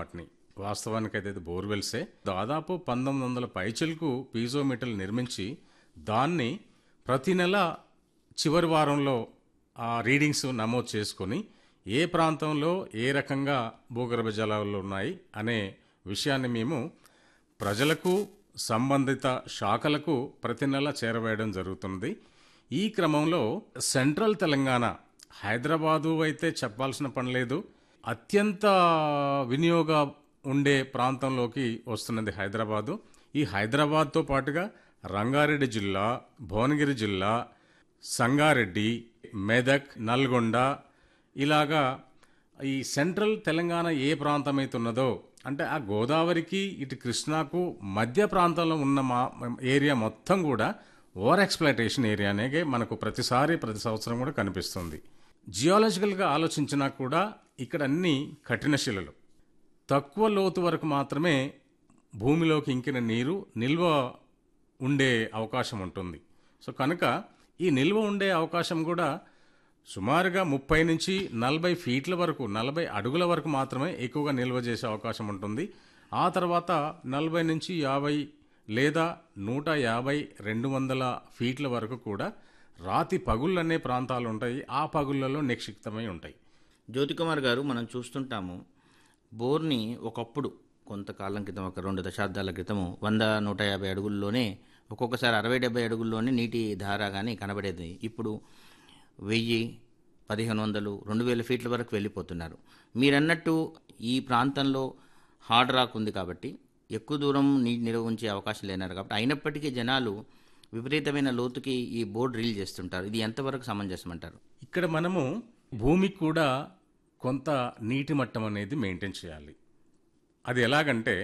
వాటిని వాస్తవానికైతే ఇది బోర్వెల్సే దాదాపు పంతొమ్మిది వందల పైచలకు పీజోమీటర్లు నిర్మించి దాన్ని ప్రతి నెల చివరి వారంలో ఆ రీడింగ్స్ నమోదు చేసుకొని ఏ ప్రాంతంలో ఏ రకంగా భూగర్భ జలాలు ఉన్నాయి అనే విషయాన్ని మేము ప్రజలకు సంబంధిత శాఖలకు ప్రతి నెల చేరవేయడం జరుగుతుంది ఈ క్రమంలో సెంట్రల్ తెలంగాణ హైదరాబాదు అయితే చెప్పాల్సిన పని లేదు అత్యంత వినియోగ ఉండే ప్రాంతంలోకి వస్తున్నది హైదరాబాదు ఈ హైదరాబాద్తో పాటుగా రంగారెడ్డి జిల్లా భువనగిరి జిల్లా సంగారెడ్డి మెదక్ నల్గొండ ఇలాగా ఈ సెంట్రల్ తెలంగాణ ఏ ప్రాంతం అయితే ఉన్నదో అంటే ఆ గోదావరికి ఇటు కృష్ణాకు మధ్య ప్రాంతంలో ఉన్న మా ఏరియా మొత్తం కూడా ఓవర్ ఎక్స్ప్లైటేషన్ ఏరియానే మనకు ప్రతిసారి ప్రతి సంవత్సరం కూడా కనిపిస్తుంది జియాలజికల్గా ఆలోచించినా కూడా ఇక్కడ అన్ని కఠిన శిలలు తక్కువ లోతు వరకు మాత్రమే భూమిలోకి ఇంకిన నీరు నిల్వ ఉండే అవకాశం ఉంటుంది సో కనుక ఈ నిల్వ ఉండే అవకాశం కూడా సుమారుగా ముప్పై నుంచి నలభై ఫీట్ల వరకు నలభై అడుగుల వరకు మాత్రమే ఎక్కువగా నిల్వ చేసే అవకాశం ఉంటుంది ఆ తర్వాత నలభై నుంచి యాభై లేదా నూట యాభై రెండు వందల ఫీట్ల వరకు కూడా రాతి పగుళ్ళు అనే ప్రాంతాలు ఉంటాయి ఆ పగుళ్ళలో నిక్షిప్తమై ఉంటాయి జ్యోతికుమార్ గారు మనం చూస్తుంటాము బోర్ని ఒకప్పుడు కొంతకాలం క్రితం ఒక రెండు దశాబ్దాల క్రితము వంద నూట యాభై అడుగుల్లోనే ఒక్కొక్కసారి అరవై డెబ్బై అడుగుల్లోనే నీటి ధార కానీ కనబడేది ఇప్పుడు వెయ్యి పదిహేను వందలు రెండు వేల ఫీట్ల వరకు వెళ్ళిపోతున్నారు మీరన్నట్టు ఈ ప్రాంతంలో హార్డ్ రాక్ ఉంది కాబట్టి ఎక్కువ దూరం నీటి నిల్వ ఉంచే అవకాశం లేనారు కాబట్టి అయినప్పటికీ జనాలు విపరీతమైన లోతుకి ఈ బోర్డు రీల్ చేస్తుంటారు ఇది ఎంతవరకు సమంజసం అంటారు ఇక్కడ మనము భూమికి కూడా కొంత నీటి మట్టం అనేది మెయింటైన్ చేయాలి అది ఎలాగంటే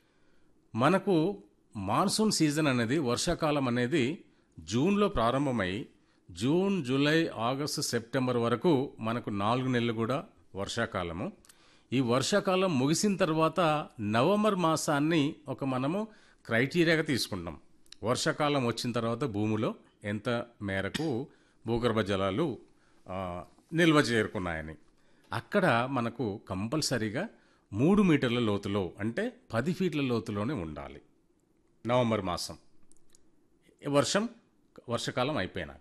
మనకు మాన్సూన్ సీజన్ అనేది వర్షాకాలం అనేది జూన్లో ప్రారంభమై జూన్ జూలై ఆగస్టు సెప్టెంబర్ వరకు మనకు నాలుగు నెలలు కూడా వర్షాకాలము ఈ వర్షాకాలం ముగిసిన తర్వాత నవంబర్ మాసాన్ని ఒక మనము క్రైటీరియాగా తీసుకుంటాం వర్షాకాలం వచ్చిన తర్వాత భూమిలో ఎంత మేరకు భూగర్భ జలాలు ఆ, నిల్వ చేరుకున్నాయని అక్కడ మనకు కంపల్సరీగా మూడు మీటర్ల లోతులో అంటే పది ఫీట్ల లోతులోనే ఉండాలి నవంబర్ మాసం వర్షం వర్షాకాలం అయిపోయినాక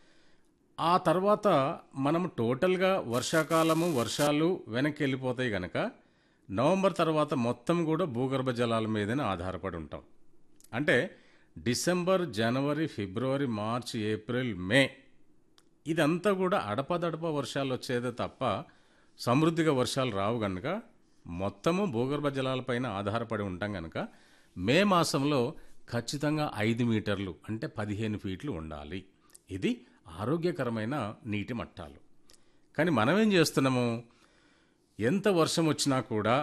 ఆ తర్వాత మనం టోటల్గా వర్షాకాలము వర్షాలు వెనక్కి వెళ్ళిపోతాయి గనక నవంబర్ తర్వాత మొత్తం కూడా భూగర్భ జలాల మీదనే ఆధారపడి ఉంటాం అంటే డిసెంబర్ జనవరి ఫిబ్రవరి మార్చ్ ఏప్రిల్ మే ఇదంతా కూడా అడపదడప వర్షాలు వచ్చేదే తప్ప సమృద్ధిగా వర్షాలు రావు గనుక మొత్తము భూగర్భ జలాలపైన ఆధారపడి ఉంటాం గనుక మే మాసంలో ఖచ్చితంగా ఐదు మీటర్లు అంటే పదిహేను ఫీట్లు ఉండాలి ఇది ఆరోగ్యకరమైన నీటి మట్టాలు కానీ మనం ఏం చేస్తున్నాము ఎంత వర్షం వచ్చినా కూడా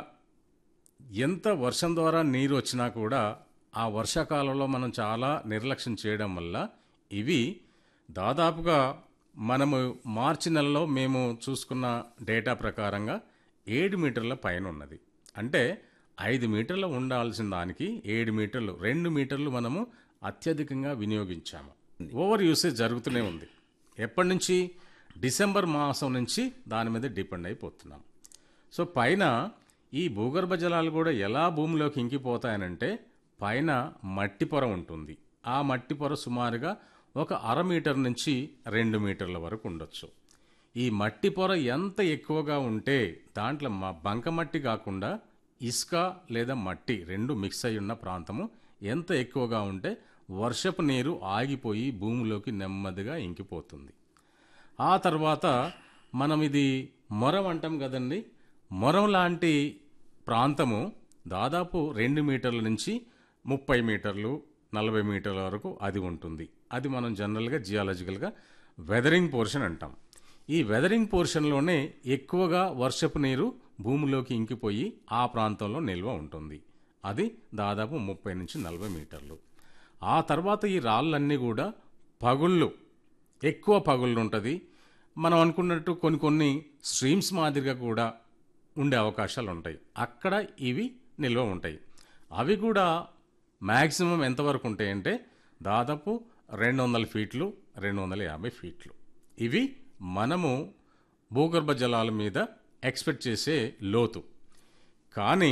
ఎంత వర్షం ద్వారా నీరు వచ్చినా కూడా ఆ వర్షాకాలంలో మనం చాలా నిర్లక్ష్యం చేయడం వల్ల ఇవి దాదాపుగా మనము మార్చి నెలలో మేము చూసుకున్న డేటా ప్రకారంగా ఏడు మీటర్ల పైన ఉన్నది అంటే ఐదు మీటర్లు ఉండాల్సిన దానికి ఏడు మీటర్లు రెండు మీటర్లు మనము అత్యధికంగా వినియోగించాము ఓవర్ యూసేజ్ జరుగుతూనే ఉంది ఎప్పటి నుంచి డిసెంబర్ మాసం నుంచి దాని మీద డిపెండ్ అయిపోతున్నాం సో పైన ఈ భూగర్భ జలాలు కూడా ఎలా భూమిలోకి ఇంకిపోతాయనంటే పైన మట్టి పొర ఉంటుంది ఆ మట్టి పొర సుమారుగా ఒక అర మీటర్ నుంచి రెండు మీటర్ల వరకు ఉండొచ్చు ఈ మట్టి పొర ఎంత ఎక్కువగా ఉంటే దాంట్లో మా బంకమట్టి కాకుండా ఇసుక లేదా మట్టి రెండు మిక్స్ అయి ఉన్న ప్రాంతము ఎంత ఎక్కువగా ఉంటే వర్షపు నీరు ఆగిపోయి భూమిలోకి నెమ్మదిగా ఇంకిపోతుంది ఆ తర్వాత మనం ఇది మొరం అంటాం కదండి మొరం లాంటి ప్రాంతము దాదాపు రెండు మీటర్ల నుంచి ముప్పై మీటర్లు నలభై మీటర్ల వరకు అది ఉంటుంది అది మనం జనరల్గా జియాలజికల్గా వెదరింగ్ పోర్షన్ అంటాం ఈ వెదరింగ్ పోర్షన్లోనే ఎక్కువగా వర్షపు నీరు భూమిలోకి ఇంకిపోయి ఆ ప్రాంతంలో నిల్వ ఉంటుంది అది దాదాపు ముప్పై నుంచి నలభై మీటర్లు ఆ తర్వాత ఈ రాళ్ళన్నీ కూడా పగుళ్ళు ఎక్కువ పగుళ్ళు ఉంటుంది మనం అనుకున్నట్టు కొన్ని కొన్ని స్ట్రీమ్స్ మాదిరిగా కూడా ఉండే అవకాశాలు ఉంటాయి అక్కడ ఇవి నిల్వ ఉంటాయి అవి కూడా మ్యాక్సిమం ఎంతవరకు ఉంటాయంటే దాదాపు రెండు వందల ఫీట్లు రెండు వందల యాభై ఫీట్లు ఇవి మనము భూగర్భ జలాల మీద ఎక్స్పెక్ట్ చేసే లోతు కానీ